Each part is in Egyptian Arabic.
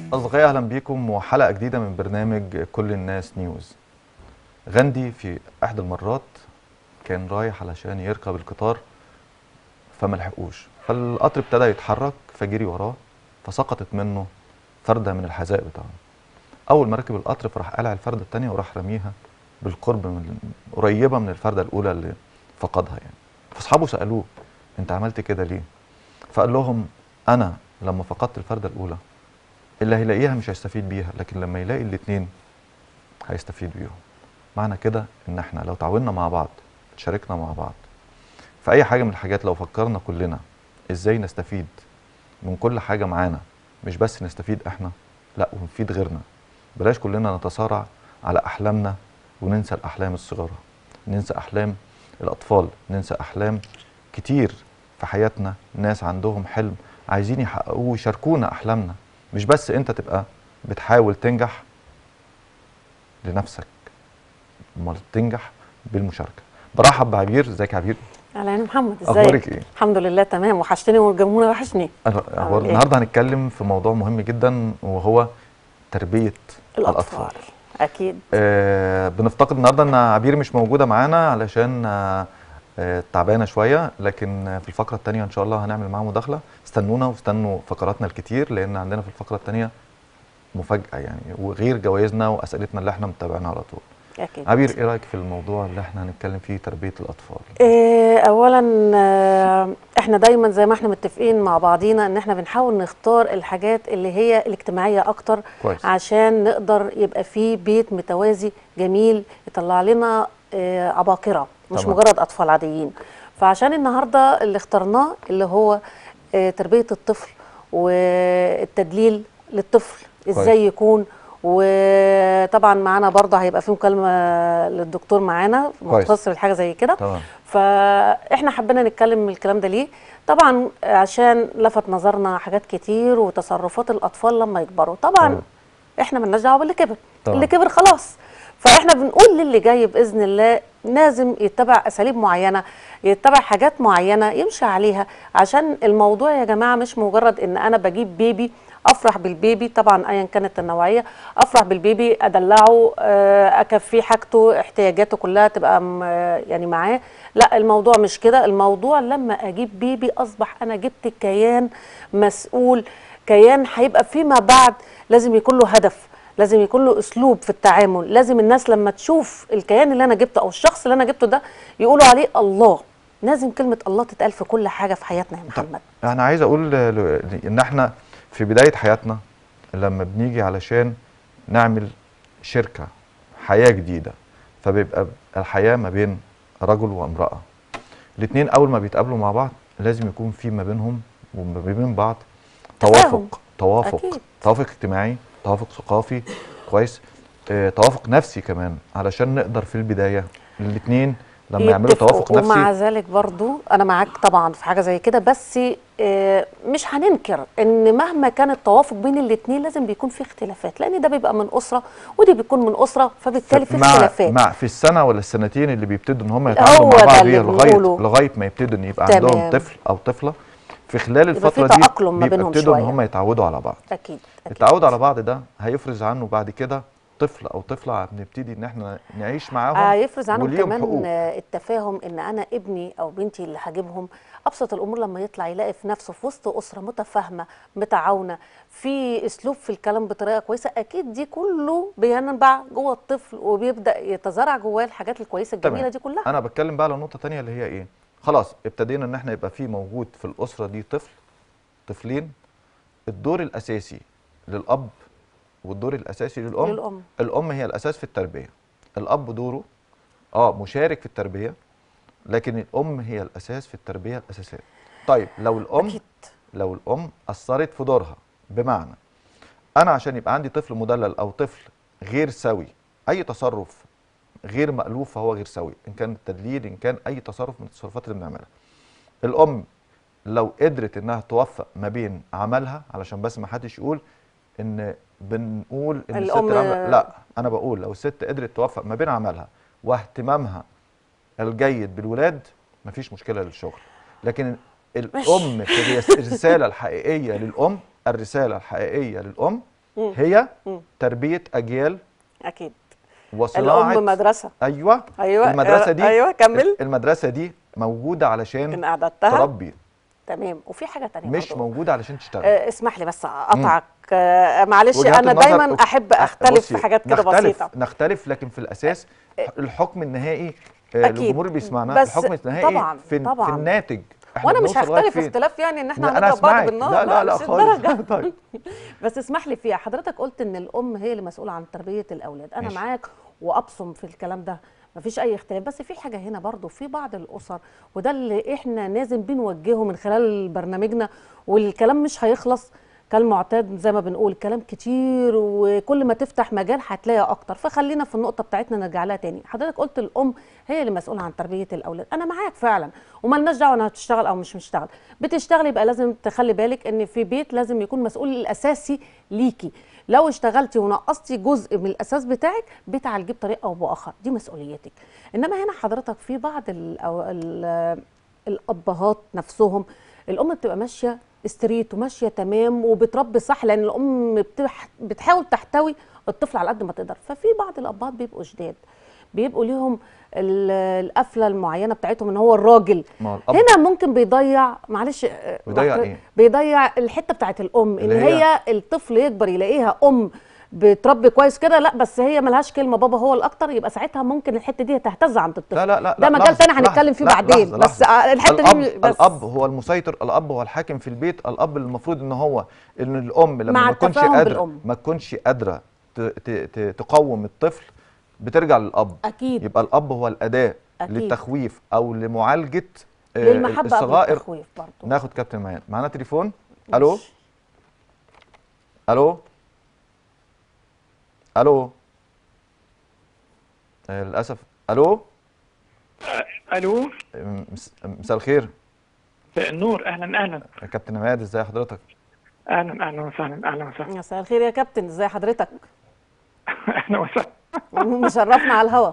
أصدقائي أهلا بيكم وحلقة جديدة من برنامج كل الناس نيوز غاندي في إحدى المرات كان رايح علشان يركب القطار فما لحقوش فالقطر ابتدى يتحرك فجري وراه فسقطت منه فردة من الحذاء بتاعه أول ما ركب القطر فراح قلع الفردة التانية وراح رميها بالقرب من قريبة من الفردة الأولى اللي فقدها يعني فأصحابه سألوه أنت عملت كده ليه؟ فقال لهم أنا لما فقدت الفردة الأولى اللي هيلاقيها مش هيستفيد بيها لكن لما يلاقي الاتنين هيستفيد بيهم معنى كده ان احنا لو تعاوننا مع بعض شاركنا مع بعض في اي حاجه من الحاجات لو فكرنا كلنا ازاي نستفيد من كل حاجه معانا مش بس نستفيد احنا لا ونفيد غيرنا بلاش كلنا نتصارع على احلامنا وننسى الاحلام الصغيره ننسى احلام الاطفال ننسى احلام كتير في حياتنا ناس عندهم حلم عايزين يحققوه ويشاركونا احلامنا مش بس انت تبقى بتحاول تنجح لنفسك امال تنجح بالمشاركه برحب بعبير ازيك يا عبير اهلا يا محمد ازيك اخبارك ايه الحمد لله تمام وحشتني والجمهور وحشني أنا- هو عامل إيه؟ النهارده هنتكلم في موضوع مهم جدا وهو تربيه الاطفال, الاطفال اكيد آه بنفتقد النهارده ان عبير مش موجوده معانا علشان آه آه، تعبانه شويه لكن آه، في الفقره الثانيه ان شاء الله هنعمل معاها مداخله استنونا واستنوا فقراتنا الكتير لان عندنا في الفقره الثانيه مفاجاه يعني وغير جوائزنا واسئلتنا اللي احنا متابعينها على طول اكيد عبير ايه رايك في الموضوع اللي احنا هنتكلم فيه تربيه الاطفال إيه اولا آه، احنا دايما زي ما احنا متفقين مع بعضينا ان احنا بنحاول نختار الحاجات اللي هي الاجتماعيه اكتر كويس عشان نقدر يبقى فيه بيت متوازي جميل يطلع لنا آه، عباقرة مش تمام. مجرد أطفال عاديين فعشان النهاردة اللي اخترناه اللي هو آه، تربية الطفل والتدليل للطفل كويس. ازاي يكون وطبعا معانا برضه هيبقى في مكالمة للدكتور معانا كويس. مختص لحاجة زي كده تمام فاحنا حبينا نتكلم من الكلام ده ليه طبعا عشان لفت نظرنا حاجات كتير وتصرفات الاطفال لما يكبروا طبعا طبعا. احنا مالناش دعوه باللي كبر طبعا. اللي كبر خلاص فاحنا بنقول للي جاي باذن الله لازم يتبع اساليب معينه يتبع حاجات معينه يمشي عليها عشان الموضوع يا جماعه مش مجرد ان انا بجيب بيبي افرح بالبيبي طبعا ايا كانت النوعيه افرح بالبيبي ادلعه آه، اكفيه حاجته احتياجاته كلها تبقى م- يعني معاه لا الموضوع مش كده الموضوع لما اجيب بيبي اصبح انا جبت كيان مسؤول كيان هيبقى فيما بعد لازم يكون له هدف لازم يكون له اسلوب في التعامل لازم الناس لما تشوف الكيان اللي انا جبته او الشخص اللي انا جبته ده يقولوا عليه الله لازم كلمه الله تتقال في كل حاجه في حياتنا يا محمد انا عايز اقول ل- ل- ان احنا في بدايه حياتنا لما بنيجي علشان نعمل شركه حياه جديده فبيبقى الحياه ما بين رجل وامراه الاثنين اول ما بيتقابلوا مع بعض لازم يكون في ما بينهم وما بين بعض تفاهم. توافق توافق أكيد. توافق اجتماعي توافق ثقافي كويس اه توافق نفسي كمان علشان نقدر في البدايه الاثنين لما يعملوا يتفقوا. توافق نفسي ومع ذلك برضو انا معاك طبعا في حاجه زي كده بس آه، مش هننكر ان مهما كان التوافق بين الاثنين لازم بيكون في اختلافات لان ده بيبقى من اسره ودي بيكون من اسره فبالتالي في مع اختلافات مع في السنه ولا السنتين اللي بيبتدوا ان هم يتعاملوا هو مع ده بعض اللي بيها لغايه بنقوله. لغايه ما يبتدوا ان يبقى تمام. عندهم طفل او طفله في خلال يبقى في الفتره دي تأقلم ما بيبقى بينهم يبتدوا ان شوية. هم يتعودوا على بعض اكيد أكيد. التعود على بعض ده هيفرز عنه بعد كده طفل او طفله بنبتدي ان احنا نعيش معاهم هيفرز عنهم وليهم كمان حقوق. آه، التفاهم ان انا ابني او بنتي اللي هجيبهم ابسط الامور لما يطلع يلاقي في نفسه في وسط اسره متفاهمه متعاونه في اسلوب في الكلام بطريقه كويسه اكيد دي كله بينبع جوه الطفل وبيبدا يتزرع جواه الحاجات الكويسه الجميله تمام. دي كلها انا بتكلم بقى على نقطه تانية اللي هي ايه خلاص ابتدينا ان احنا يبقى في موجود في الاسره دي طفل طفلين الدور الاساسي للاب والدور الاساسي للام للام الام هي الاساس في التربيه الاب دوره اه مشارك في التربيه لكن الام هي الاساس في التربيه الاساسيه طيب لو الام اكيد لو الام اثرت في دورها بمعنى انا عشان يبقى عندي طفل مدلل او طفل غير سوي اي تصرف غير مألوف فهو غير سوي ان كان التدليل ان كان اي تصرف من التصرفات اللي بنعملها الام لو قدرت انها توفق ما بين عملها علشان بس ما حدش يقول ان بنقول ان الست الأم- اللي عاملة- لا انا بقول لو الست قدرت توفق ما بين عملها واهتمامها الجيد بالولاد مفيش مشكله للشغل لكن الام في الرس- الرساله الحقيقيه للام الرساله الحقيقيه للام مم. هي مم. تربيه اجيال اكيد وصناعه الام مدرسه ايوه ايوه المدرسه دي ايوه كمل المدرسه دي موجوده ان علشان اعددتها تربي تمام وفي حاجه تانية مش برضو. موجوده علشان تشتغل آه اسمح لي بس اقطعك آه معلش وجهات انا النظر- دايما احب أه، اختلف بصي، في حاجات كده نختلف بسيطه نختلف لكن في الاساس الحكم النهائي آه، أكيد. الجمهور اللي بيسمعنا بس الحكم النهائي طبعاً، في, طبعاً. في الناتج إحنا وانا مش بنوصل لغاية هختلف فين؟ اختلاف يعني ان احنا لا، انا هنضرب بعض اسمعك بالنار لا لا لا مش خالص الدرجة. طيب بس اسمح لي فيها حضرتك قلت ان الام هي اللي مسؤوله عن تربيه الاولاد انا ماشي. معاك وابصم في الكلام ده مفيش اي اختلاف بس في حاجه هنا برضو في بعض الاسر وده اللي احنا لازم بنوجهه من خلال برنامجنا والكلام مش هيخلص كالمعتاد زي ما بنقول كلام كتير وكل ما تفتح مجال هتلاقي اكتر فخلينا في النقطه بتاعتنا نرجع لها تاني حضرتك قلت الام هي اللي مسؤوله عن تربيه الاولاد انا معاك فعلا ومالناش دعوه انها تشتغل او مش بتشتغل بتشتغل يبقى لازم تخلي بالك ان في بيت لازم يكون مسؤول الاساسي ليكي لو اشتغلتي ونقصتي جزء من الاساس بتاعك بيت هتجيب بطريقه او باخر دي مسؤوليتك انما هنا حضرتك في بعض ال أو ال الابهات نفسهم الام بتبقى ماشيه استريت وماشيه تمام وبتربي صح لان الام بتح بتحاول تحتوي الطفل على قد ما تقدر ففي بعض الابهات بيبقوا شداد بيبقوا ليهم ال- القفله المعينه بتاعتهم ان هو الراجل ما هو الأب هنا ممكن بيضيع معلش آه، بيضيع معترض- إيه؟ بيضيع الحته بتاعت الام ان اللي هي, هي- الطفل يكبر يلاقيها ام بتربي كويس كده لا بس هي ملهاش كلمه بابا هو الاكتر يبقى ساعتها ممكن الحته دي تهتز عند الطفل لا لا لا ده لا، مجال لحظة، تاني هنتكلم فيه لحظة، بعدين لحظة، بس لحظة. آه، الحته الأب دي بس الاب هو المسيطر الاب هو الحاكم في البيت الاب المفروض ان هو ان الام لما مع ما تكونش التفاهم قادره بالأم. ما تكونش قادره ت- ت- ت- تقوم الطفل بترجع للاب اكيد يبقى الاب هو الاداه أكيد. للتخويف او لمعالجه آه، للمحبه قبل الصغائر التخويف برضه ناخد كابتن معانا معانا تليفون الو الو الو آه، للاسف الو الو مس- مساء الخير النور اهلا اهلا يا كابتن عماد ازي حضرتك اهلا اهلا وسهلا اهلا وسهلا مساء الخير يا كابتن ازي حضرتك اهلا وسهلا مشرفنا على الهوا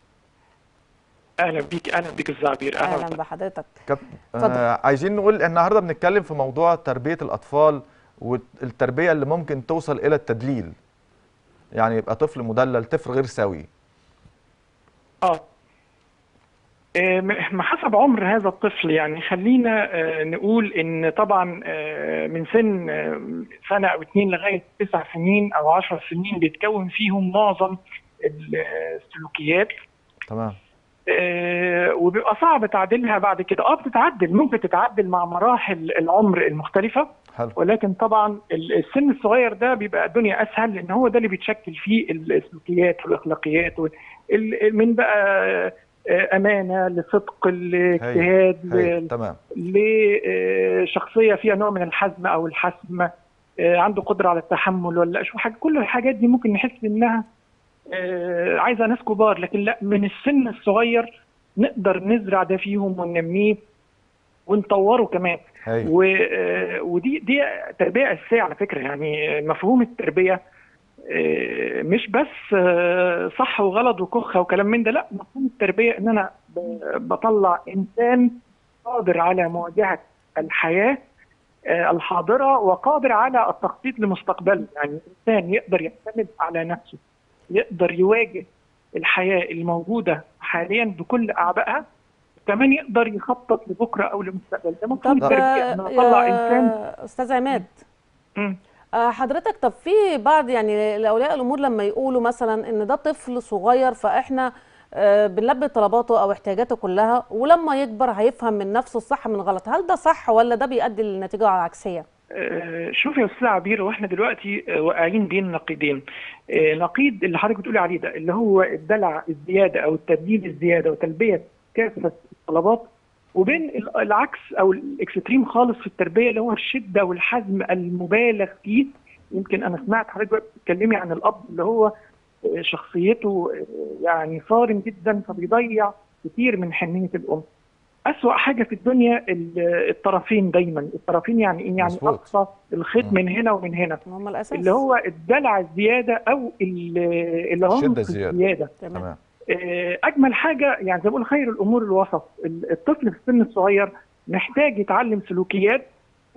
اهلا بيك اهلا بيك الزعبير اهلا اهلا وسهلا بحضرتك كابتن اتفضل. آه عايزين نقول النهارده بنتكلم في موضوع تربيه الاطفال والتربيه اللي ممكن توصل الى التدليل يعني يبقى طفل مدلل طفل غير سوي اه آه، ما حسب عمر هذا الطفل يعني خلينا آه، نقول ان طبعا آه، من سن آه، سنه او اتنين لغايه تسع سنين او عشر سنين بيتكون فيهم معظم السلوكيات تمام آه، وبيبقى صعب تعديلها بعد كده اه بتتعدل ممكن تتعدل مع مراحل العمر المختلفه حلو ولكن طبعا ال- السن الصغير ده بيبقى الدنيا اسهل لان هو ده اللي بيتشكل فيه السلوكيات والاخلاقيات وال- ال- من بقى آه، امانه لصدق لاجتهاد هاي. تمام لشخصيه فيها نوع من الحزم او الحسم آه، عنده قدره على التحمل ولا شو حاجه كل الحاجات دي ممكن نحس انها آه، عايزه ناس كبار لكن لا من السن الصغير نقدر نزرع ده فيهم وننميه ونطوره كمان هاي و... آه، ودي دي تربيه اساسيه على فكره يعني مفهوم التربيه آه، مش بس آه، صح وغلط وكخه وكلام من ده لا مفهوم التربيه ان انا ب- بطلع انسان قادر على مواجهه الحياه آه، الحاضره وقادر على التخطيط لمستقبله يعني انسان يقدر يعتمد على نفسه يقدر يواجه الحياه الموجوده حاليا بكل اعبائها كمان يقدر يخطط لبكره او لمستقبل ده مفهوم طب التربيه ان أنا اطلع انسان يا استاذ عماد مم. آه، حضرتك طب في بعض يعني اولياء الامور لما يقولوا مثلا ان ده طفل صغير فاحنا آه، بنلبي طلباته او احتياجاته كلها ولما يكبر هيفهم من نفسه الصح من غلط هل ده صح ولا ده بيؤدي للنتيجه العكسيه آه، شوف يا استاذ عبير واحنا دلوقتي آه، واقعين بين نقيضين آه، نقيض اللي حضرتك بتقولي عليه ده اللي هو الدلع الزياده او التبديل الزياده وتلبيه كافه الطلبات وبين ال- العكس او الاكستريم خالص في التربيه اللي هو الشده والحزم المبالغ فيه يمكن انا سمعت حضرتك بقى بتتكلمي عن الاب اللي هو آه، شخصيته آه، يعني صارم جدا فبيضيع كتير من حنيه الام أسوأ حاجة في الدنيا ال- الطرفين دايما الطرفين يعني ايه يعني مظبوط. أقصى الخيط مم. من هنا ومن هنا هم الاساس اللي هو الدلع الزيادة أو ال- العنف الشدة الزيادة. الزيادة تمام تمام آه، أجمل حاجة يعني زي ما بقول خير الأمور الوسط ال- الطفل في السن الصغير محتاج يتعلم سلوكيات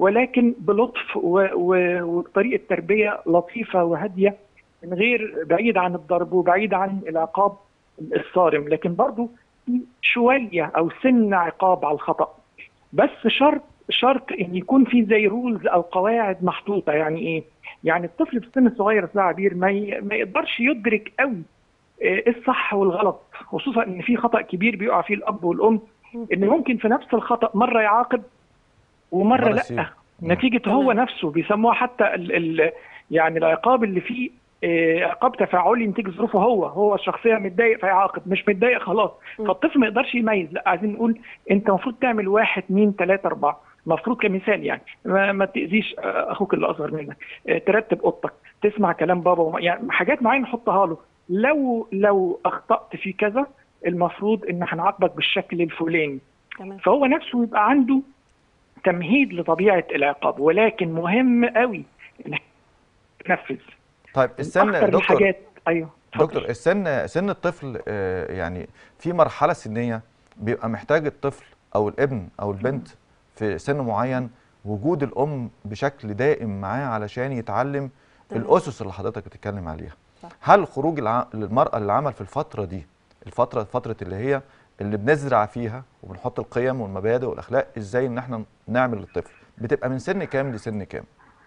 ولكن بلطف و- و- وبطريقه تربيه لطيفه وهاديه من غير بعيد عن الضرب وبعيد عن العقاب الصارم لكن برضو في شويه او سن عقاب على الخطا بس شرط شرط ان يكون في زي رولز او قواعد محطوطه يعني ايه؟ يعني الطفل في السن الصغير يا عبير ما ي- ما يقدرش يدرك قوي ايه الصح والغلط خصوصا ان في خطا كبير بيقع فيه الاب والام ان ممكن في نفس الخطا مره يعاقب ومره مرة لا يسيب. نتيجه تمام. هو نفسه بيسموها حتى ال ال يعني العقاب اللي فيه آه، عقاب تفاعلي نتيجه ظروفه هو هو الشخصيه متضايق فيعاقب مش متضايق خلاص م. فالطفل ما يقدرش يميز لا عايزين نقول انت المفروض تعمل واحد اثنين ثلاثه اربعه المفروض كمثال يعني ما, ما تاذيش آه، اخوك اللي اصغر منك آه، ترتب اوضتك تسمع كلام بابا وما يعني حاجات معينه نحطها له لو لو اخطات في كذا المفروض ان هنعاقبك بالشكل الفلاني تمام فهو نفسه يبقى عنده تمهيد لطبيعه العقاب ولكن مهم قوي انك تنفذ طيب السن اكتر دكتور الحاجات ايوه اتفضل. دكتور السن سن الطفل آه، يعني في مرحله سنيه بيبقى محتاج الطفل او الابن او البنت في سن معين وجود الام بشكل دائم معاه علشان يتعلم تمام. الاسس اللي حضرتك بتتكلم عليها صح. هل خروج الع... المراه للعمل في الفتره دي الفتره فتره اللي هي اللي بنزرع فيها وبنحط القيم والمبادئ والاخلاق ازاي ان احنا نعمل للطفل بتبقى من سن كام لسن كام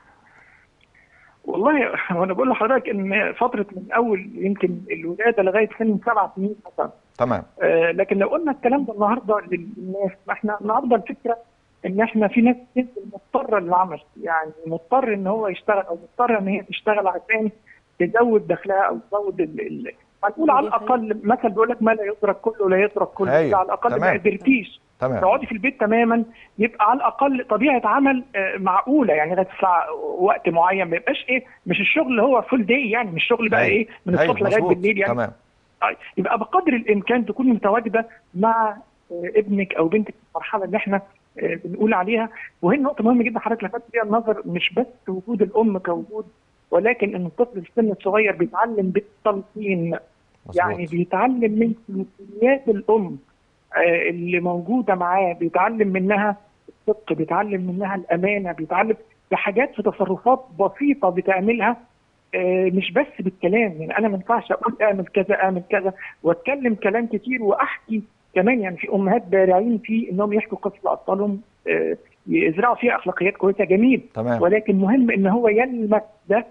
والله وانا بقول لحضرتك ان فتره من اول يمكن الولاده لغايه سن سبع سنين مثلا تمام آه، لكن لو قلنا الكلام ده النهارده للناس ما احنا النهارده الفكره ان احنا في ناس كتير مضطره للعمل يعني مضطر ان هو يشتغل او مضطره ان هي تشتغل عشان تزود دخلها او تزود ال ال هنقول على دي حقيقة. الاقل مثل بيقول لك ما لا يدرك كله لا يترك كله هايل. على الاقل ما تمام. قدرتيش تمام تقعدي في البيت تماما يبقى على الاقل طبيعه عمل آه، معقوله يعني لغايه الساعه وقت معين ما يبقاش ايه مش الشغل اللي هو فول داي يعني مش الشغل بقى هايل. ايه من هايل، الصبح لغايه مظبوط. بالليل يعني تمام طيب يبقى بقدر الامكان تكوني متواجده مع آه، ابنك او بنتك في المرحله اللي احنا آه، بنقول عليها وهي نقطه مهمه جدا حضرتك لفتت فيها النظر مش بس وجود الام كوجود ولكن ان الطفل في السن الصغير بيتعلم بالتلقين مظبوط يعني بيتعلم من سلوكيات الام آه، اللي موجوده معاه بيتعلم منها الصدق بيتعلم منها الامانه بيتعلم بحاجات في تصرفات بسيطه بتعملها آه، مش بس بالكلام يعني انا ما ينفعش اقول اعمل كذا اعمل كذا واتكلم كلام كتير واحكي كمان يعني في امهات بارعين في انهم يحكوا قصص لاطفالهم آه، يزرعوا فيها اخلاقيات كويسه جميل تمام ولكن مهم ان هو يلمس ده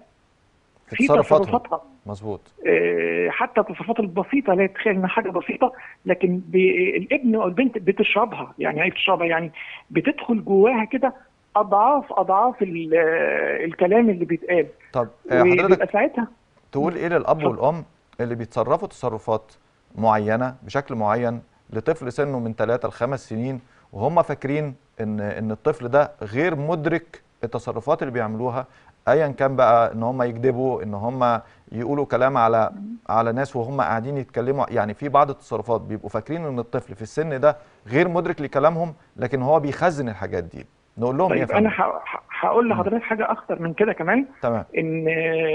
في في تصرفاتهم تصرفاتها مظبوط آه، حتى التصرفات البسيطه لا تتخيل انها حاجه بسيطه لكن ب- الابن او البنت بتشربها يعني ايه بتشربها يعني بتدخل جواها كده اضعاف اضعاف ال- آه، الكلام اللي بيتقال طب آه، حضرتك وبيبقى ساعتها تقول ايه للاب اتفضل. والام اللي بيتصرفوا تصرفات معينه بشكل معين لطفل سنه من 3 ل 5 سنين وهم فاكرين ان ان الطفل ده غير مدرك التصرفات اللي بيعملوها ايا كان بقى ان هم يكذبوا ان هم يقولوا كلام على على ناس وهم قاعدين يتكلموا يعني في بعض التصرفات بيبقوا فاكرين ان الطفل في السن ده غير مدرك لكلامهم لكن هو بيخزن الحاجات دي نقول لهم ايه يا طيب انا فندم ه- ه- هقول لحضرتك حاجه اخطر من كده كمان تمام ان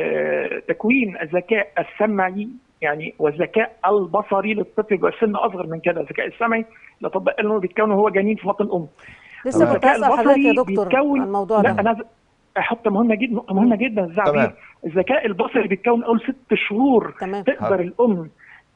آه، تكوين الذكاء السمعي يعني والذكاء البصري للطفل يبقى سن اصغر من كده الذكاء السمعي لا طبق انه بيتكون وهو جنين في بطن الام لسه كنت الذكاء هسأل حضرتك يا البصري دكتور بيتكون- عن الموضوع لا ده انا عايز احط مهمه جدا نقطه مهمه جدا تمام. الزعبير الذكاء البصري بيتكون اول ست شهور تمام تقدر الام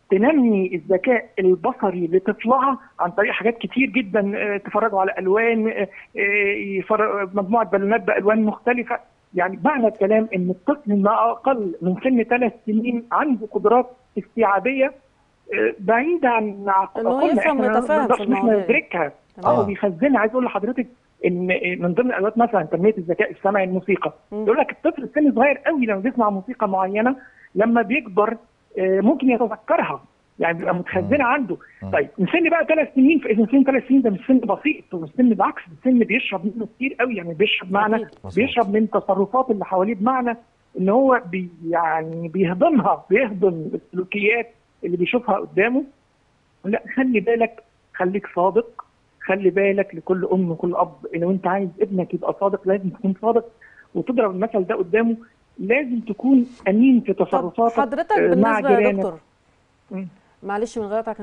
تنمي الذكاء البصري لطفلها عن طريق حاجات كتير جدا آه، تفرجوا على الوان آه، آه، يفرج مجموعه بالونات بالوان مختلفه يعني معنى الكلام ان الطفل ما اقل من سن ثلاث سنين عنده قدرات استيعابيه آه، بعيده عن إنه عقولنا. يفهم إحنا ويتفاهم نقدرش في إن احنا المواضيع. ندركها تمام. اه بيخزنها عايز اقول لحضرتك ان من ضمن الادوات مثلا تنميه الذكاء السمعي الموسيقى مم. يقول لك الطفل سن صغير قوي لما بيسمع موسيقى معينه لما بيكبر آه، ممكن يتذكرها يعني بيبقى متخزنه عنده مم. طيب من سن بقى ثلاث سنين فاذا سن ثلاث سنين ده مش سن بسيط ومش سن بالعكس ده سن بيشرب منه كتير قوي يعني بيشرب معنى أكيد. مظبوط. بيشرب من تصرفات اللي حواليه بمعنى ان هو بي يعني بيهضمها بيهضم السلوكيات اللي بيشوفها قدامه لا خلي بالك خليك صادق خلي بالك لكل ام وكل اب لو انت عايز ابنك يبقى صادق لازم تكون صادق وتضرب المثل ده قدامه لازم تكون امين في طب تصرفاتك حضرتك آه، مع بالنسبه يا جيرانك دكتور مم. معلش من غير كلامك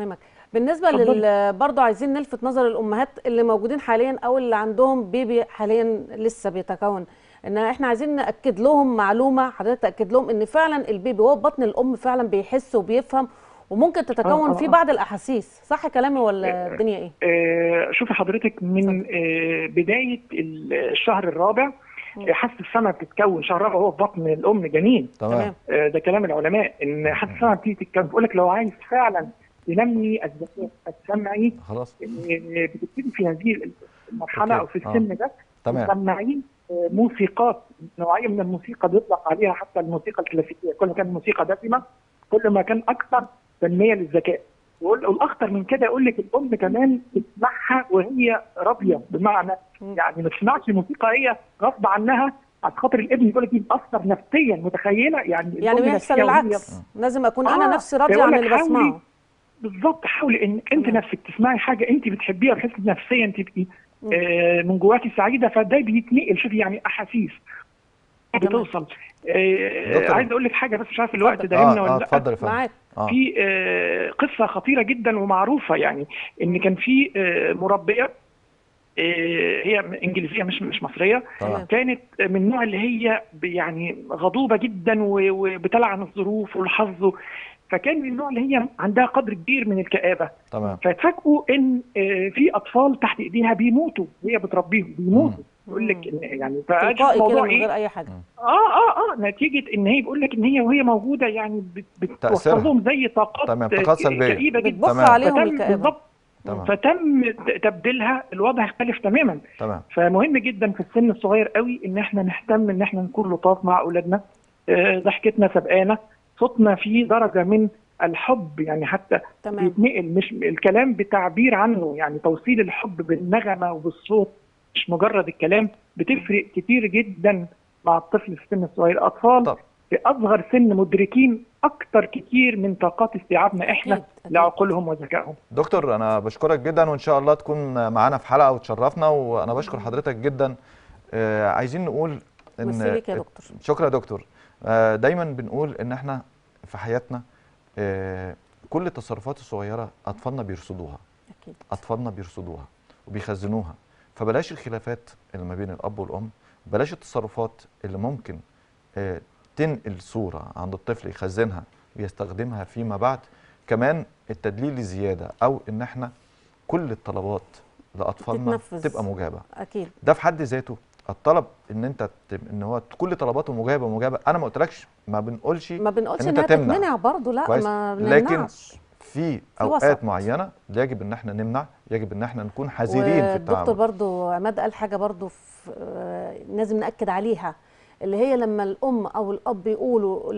بالنسبه اتفضلي. لل برضه عايزين نلفت نظر الامهات اللي موجودين حاليا او اللي عندهم بيبي حاليا لسه بيتكون ان احنا عايزين ناكد لهم معلومه حضرتك تاكد لهم ان فعلا البيبي وهو في بطن الام فعلا بيحس وبيفهم وممكن تتكون آه، فيه آه. بعض الاحاسيس صح كلامي ولا الدنيا ايه آه، شوفي حضرتك من آه، بدايه الشهر الرابع آه، حاسه السمع بتتكون شهر الرابع هو في بطن الام جنين تمام آه، ده كلام العلماء ان حاسه السمع بتيجي تتكون بيقول لك لو عايز فعلا تنمي الذكاء السمعي خلاص آه، بتبتدي في هذه المرحله او في أوكي. السن ده تمام مسمعين آه، موسيقات نوعيه من الموسيقى بيطلق عليها حتى الموسيقى الكلاسيكيه كل ما كان الموسيقى دسمه كل ما كان اكثر تنميه للذكاء وال- والاخطر من كده يقول لك الام كمان تسمعها وهي راضيه بمعنى مم. يعني ما تسمعش موسيقى هي غصب عنها عشان خاطر الابن يقول لك يتاثر نفسيا متخيله يعني يعني الأم بيحصل نفسياً وهي- العكس لازم اكون انا آه، نفسي راضيه فيقول عن لك اللي حاولي بسمعه بالظبط حاولي ان انت تمام. نفسك تسمعي حاجه انت بتحبيها بحيث نفسيا تبقي مم. آه من جواكي سعيده فده بيتنقل شوفي يعني احاسيس بتوصل آه دكتور. عايز اقول لك حاجه بس مش عارف الوقت اتفضل. دايمنا اه ولا اه لا اتفضل يا فندم معاك اه في آه قصه خطيره جدا ومعروفه يعني ان كان في آه مربيه آه هي انجليزيه مش مش مصريه تمام كانت من النوع اللي هي ب- يعني غضوبه جدا و- وبتلعن الظروف والحظ فكان من النوع اللي هي عندها قدر كبير من الكآبه تمام فاتفاجئوا ان آه، في اطفال تحت ايديها بيموتوا وهي بتربيهم بيموتوا يقول لك إن- يعني فأجل تلقائي كده الموضوع من ايه غير اي حاجه اه اه اه نتيجه ان هي بيقول لك ان هي وهي موجوده يعني بت- تأثيرها. بتوصل لهم زي طاقات تمام، طاقات آه، سلبية. كئيبه جدا بتبخ تمام. عليهم فتم الكآبه بالظبط تمام فتم ت- تبديلها الوضع اختلف تماما تمام فمهم جدا في السن الصغير قوي ان احنا نهتم ان احنا نكون لطاف مع اولادنا آه، ضحكتنا سبقانا صوتنا فيه درجه من الحب يعني حتى تمام بيتنقل مش الكلام بتعبير عنه يعني توصيل الحب بالنغمه وبالصوت مش مجرد الكلام بتفرق كتير جدا مع الطفل في السن الصغير الاطفال طب. في اصغر سن مدركين اكتر كتير من طاقات استيعابنا احنا أكيد، أكيد. لعقولهم وذكائهم دكتور انا بشكرك جدا وان شاء الله تكون معانا في حلقه وتشرفنا وانا بشكر حضرتك جدا آه عايزين نقول ميرسي ليك يا دكتور. شكرا يا دكتور آه دايما بنقول ان احنا في حياتنا آه كل التصرفات الصغيره اطفالنا بيرصدوها اكيد اطفالنا بيرصدوها وبيخزنوها فبلاش الخلافات اللي ما بين الاب والام بلاش التصرفات اللي ممكن آه، تنقل صوره عند الطفل يخزنها ويستخدمها فيما بعد كمان التدليل الزياده او ان احنا كل الطلبات لاطفالنا تتنفذ. تبقى مجابه اكيد ده في حد ذاته الطلب ان انت ت- ان هو كل طلباته مجابه مجابه انا ما قلتلكش ما بنقولش ما بنقولش إن ان أنت هي تمنع. تتمنع برضه لا كويس. ما لكن بنمنعش في وسط. اوقات معينه يجب ان احنا نمنع يجب ان احنا نكون حذرين في والدكتور التعامل برضو عماد قال حاجه برضو في آه، لازم ناكد عليها اللي هي لما الام او الاب يقولوا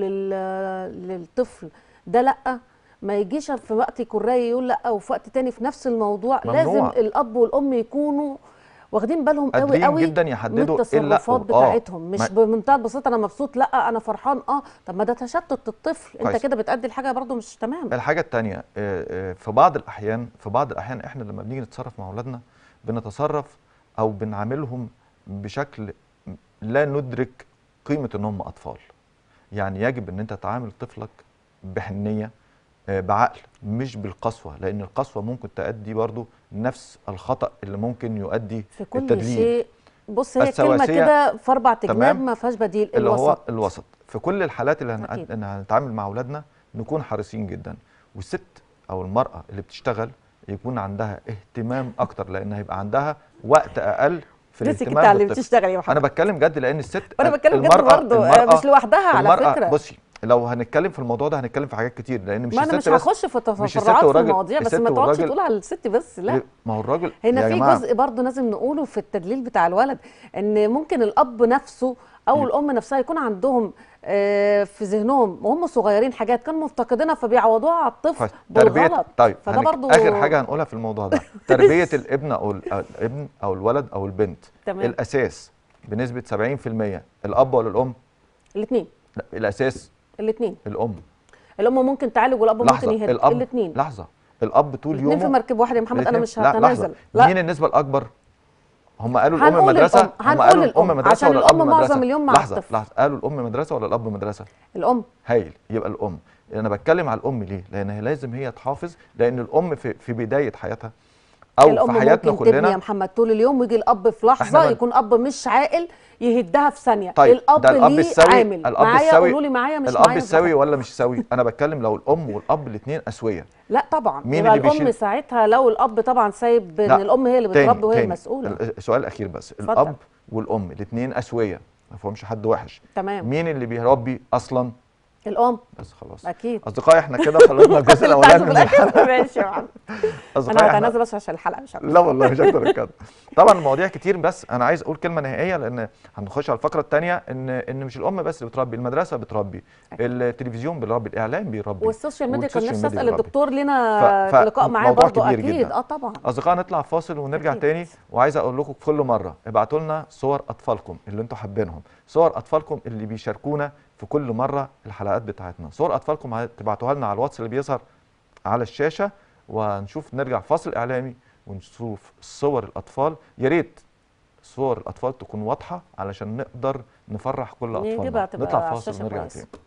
لل- للطفل ده لا ما يجيش في وقت يكون راي يقول لا وفي وقت تاني في نفس الموضوع ممنوع. لازم الاب والام يكونوا واخدين بالهم قوي قادرين قوي جدا من يحددوا ايه التصرفات اللأ وآه. بتاعتهم مش ما- بمنتهى البساطه انا مبسوط لا انا فرحان اه طب ما ده تشتت الطفل انت كويس. كده بتأدي الحاجه برضو مش تمام الحاجة التانية آه، آه، في بعض الأحيان في بعض الأحيان إحنا لما بنيجي نتصرف مع أولادنا بنتصرف أو بنعاملهم بشكل لا ندرك قيمة إن هم أطفال. يعني يجب إن أنت تعامل طفلك بحنية آه، بعقل مش بالقسوة لأن القسوة ممكن تؤدي برضو نفس الخطأ اللي ممكن يؤدي في كل التدليل. شيء بص هي كلمه السواسية كده في اربع تمام. تجناب ما فيهاش بديل اللي هو الوسط الوسط في كل الحالات اللي هن- أكيد. إن هنتعامل مع اولادنا نكون حريصين جدا والست او المراه اللي بتشتغل يكون عندها اهتمام اكتر لان هيبقى عندها وقت اقل في نسيك الاهتمام انت اللي بالطفل. بتشتغل يا انا محمد بتكلم جد لان الست وانا بتكلم جد المرأة- برضه آه، المرأة- مش لوحدها على المرأة فكره بصي لو هنتكلم في الموضوع ده هنتكلم في حاجات كتير لان مش ما انا الست مش بس هخش في مش الست تفرعات في والراجل- المواضيع بس الست ما تقعدش والراجل- تقول على الست بس لا ما هو الراجل هنا يا في جماعة جزء برضه لازم نقوله في التدليل بتاع الولد ان ممكن الاب نفسه او الام نفسها يكون عندهم آه، في ذهنهم وهم صغيرين حاجات كانوا مفتقدينها فبيعوضوها على الطفل كويس. تربية بالغلط طيب فده هنك- برضو اخر حاجه هنقولها في الموضوع ده تربيه الابن او ال- أو الابن او الولد او البنت تمام. الاساس بنسبه 70% الاب ولا الام الاثنين لا الاساس الاثنين الام الام ممكن تعالج والاب لحظه ممكن يهد الاب الاثنين لحظه الاب طول الاثنين في يومه مركب واحد يا محمد انا الاتنين- مش لا هتنازل لحظه مين النسبه الاكبر هم قالوا الام هنقول مدرسه الأم. هم هنقول قالوا الأم. الام مدرسه عشان ولا الاب الأم مدرسه معظم اليوم مع لحظه الطفل. لحظه قالوا الام مدرسه ولا الاب مدرسه الام هايل يبقى الام انا بتكلم على الام ليه لان هي لازم هي تحافظ لان الام في في بدايه حياتها او الام في حياتنا ممكن تبني يا كلنا محمد طول اليوم ويجي الاب في لحظه إحنا بن- يكون اب مش عاقل يهدها في ثانيه طيب الاب ده الاب ليه السوي عامل الاب معايا السوي قولوا لي معايا مش الاب معايا السوي براحتك. ولا مش سوي انا بتكلم لو الام والاب الاثنين اسويه لا طبعا مين يبقى اللي الام بيشيل؟ ساعتها لو الاب طبعا سايب ان لا، الام هي اللي تاني- بتربي وهي تاني. المسؤوله ال- السؤال الاخير بس اتفضل. الاب والام الاثنين اسويه ما فيهمش حد وحش تمام مين اللي بيربي اصلا الام بس خلاص اكيد اصدقائي احنا كده خلصنا الجزء اللي انت عايزه الاولاني في من الآخر. ماشي يا محمد اصدقائي انا احنا هتنازل بس عشان الحلقه مش عارفة. لا والله مش اكتر من كده طبعا المواضيع كتير بس انا عايز اقول كلمه نهائيه لان هنخش على الفقره الثانيه ان ان مش الام بس اللي بتربي المدرسه بتربي التلفزيون بيربي الاعلام بيربي والسوشيال ميديا كان والسوشيال نفسي ميديا اسال بيربي. الدكتور لنا ف- في لقاء معاه موضوع برضه كبير اكيد جدا. اه طبعا اصدقائي نطلع فاصل ونرجع أكيد. تاني وعايز اقول لكم كل مره ابعتوا لنا صور اطفالكم اللي انتم حابينهم صور اطفالكم اللي بيشاركونا في كل مره الحلقات بتاعتنا صور اطفالكم ه- تبعتوها لنا على الواتس اللي بيظهر على الشاشه ونشوف نرجع فاصل اعلامي ونشوف صور الاطفال يا ريت صور الاطفال تكون واضحه علشان نقدر نفرح كل نجيبها اطفالنا تبقى نطلع على فاصل الشاشة ونرجع كويس. تاني